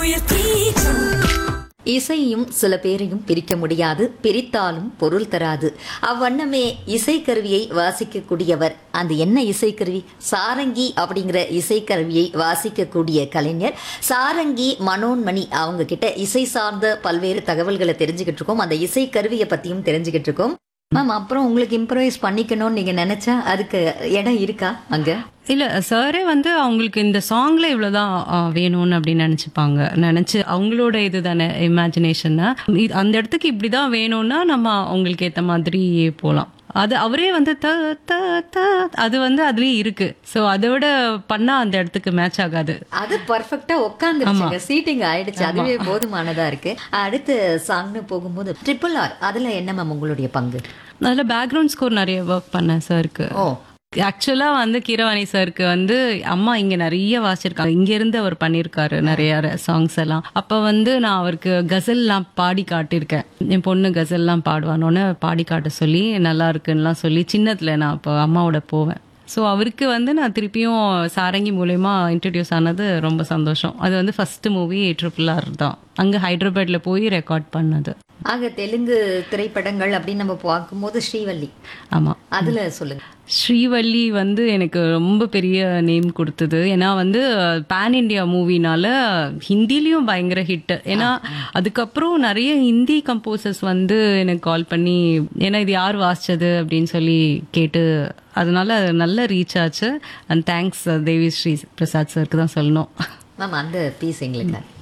இசையும் சில பேரையும் பிரிக்க முடியாது பிரித்தாலும் பொருள் தராது அவ்வண்ணமே இசைக்கருவியை வாசிக்கக்கூடியவர் அந்த என்ன இசைக்கருவி சாரங்கி அப்படிங்கிற இசைக்கருவியை வாசிக்கக்கூடிய கலைஞர் சாரங்கி மனோன்மணி அவங்க கிட்ட இசை சார்ந்த பல்வேறு தகவல்களை தெரிஞ்சுக்கிட்டு இருக்கோம் அந்த இசைக்கருவியை பத்தியும் தெரிஞ்சுக்கிட்டு இருக்கோம் மேம் அப்புறம் உங்களுக்கு இம்ப்ரவைஸ் பண்ணிக்கணும்னு நீங்க நினைச்சா அதுக்கு இடம் இருக்கா அங்க இல்ல சாரே வந்து அவங்களுக்கு இந்த சாங்ல இவ்வளவுதான் ஆ, வேணும்னு அப்படின்னு நினைச்சுப்பாங்க நினைச்சு அவங்களோட இதுதானே இமேஜினேஷன் அந்த இடத்துக்கு இப்படிதான் வேணும்னா நம்ம அவங்களுக்கு ஏத்த மாதிரி போலாம் அது அவரே வந்து த த த அது வந்து அதுலயே இருக்கு சோ அதை விட பண்ணா அந்த இடத்துக்கு மேட்ச் ஆகாது அது பர்ஃபெக்டா உட்காந்துருச்சுங்க சீட்டிங் ஆயிடுச்சு அதுவே போதுமானதா இருக்கு அடுத்து சாங்னு போகும்போது ட்ரிபிள் ஆர் அதுல என்ன மேம் உங்களுடைய பங்கு அதுல பேக்ரவுண்ட் ஸ்கோர் நிறைய ஒர்க் பண்ணேன் சாருக்கு ஓ ஆக்சுவலா வந்து கீரவாணி சாருக்கு வந்து அம்மா இங்க நிறைய வாசிச்சிருக்காங்க இங்க இருந்து அவர் பண்ணிருக்காரு நிறைய சாங்ஸ் எல்லாம் அப்ப வந்து நான் அவருக்கு கசல்லாம் பாடி காட்டியிருக்கேன் என் பொண்ணு கசல்லாம் பாடுவானோன்னு பாடி காட்ட சொல்லி நல்லா இருக்குன்னுலாம் சொல்லி சின்னத்துல நான் அப்போ அம்மாவோட போவேன் ஸோ அவருக்கு வந்து நான் திருப்பியும் சாரங்கி மூலயமா இன்ட்ரடியூஸ் ஆனது ரொம்ப சந்தோஷம் அது வந்து ஃபர்ஸ்ட் மூவி ட்ரிபிள் ஆர் தான் அங்க ஹைதராபாத்ல போய் ரெக்கார்ட் பண்ணது ஆக தெலுங்கு திரைப்படங்கள் அப்படின்னு நம்ம பார்க்கும்போது ஸ்ரீவல்லி ஆமா அதுல சொல்லுங்க ஸ்ரீவள்ளி வந்து எனக்கு ரொம்ப பெரிய நேம் கொடுத்தது ஏன்னா வந்து பேன் இண்டியா மூவினால ஹிந்திலயும் பயங்கர ஹிட் ஏன்னா அதுக்கப்புறம் நிறைய ஹிந்தி கம்போசர்ஸ் வந்து எனக்கு கால் பண்ணி ஏன்னா இது யார் வாசிச்சது அப்படின்னு சொல்லி கேட்டு அதனால அது நல்ல ரீச் ஆச்சு அண்ட் தேங்க்ஸ் தேவி ஸ்ரீ பிரசாத் சருக்கு தான் சொல்லணும் மேம் அந்த பீஸ் எங்களுக்கு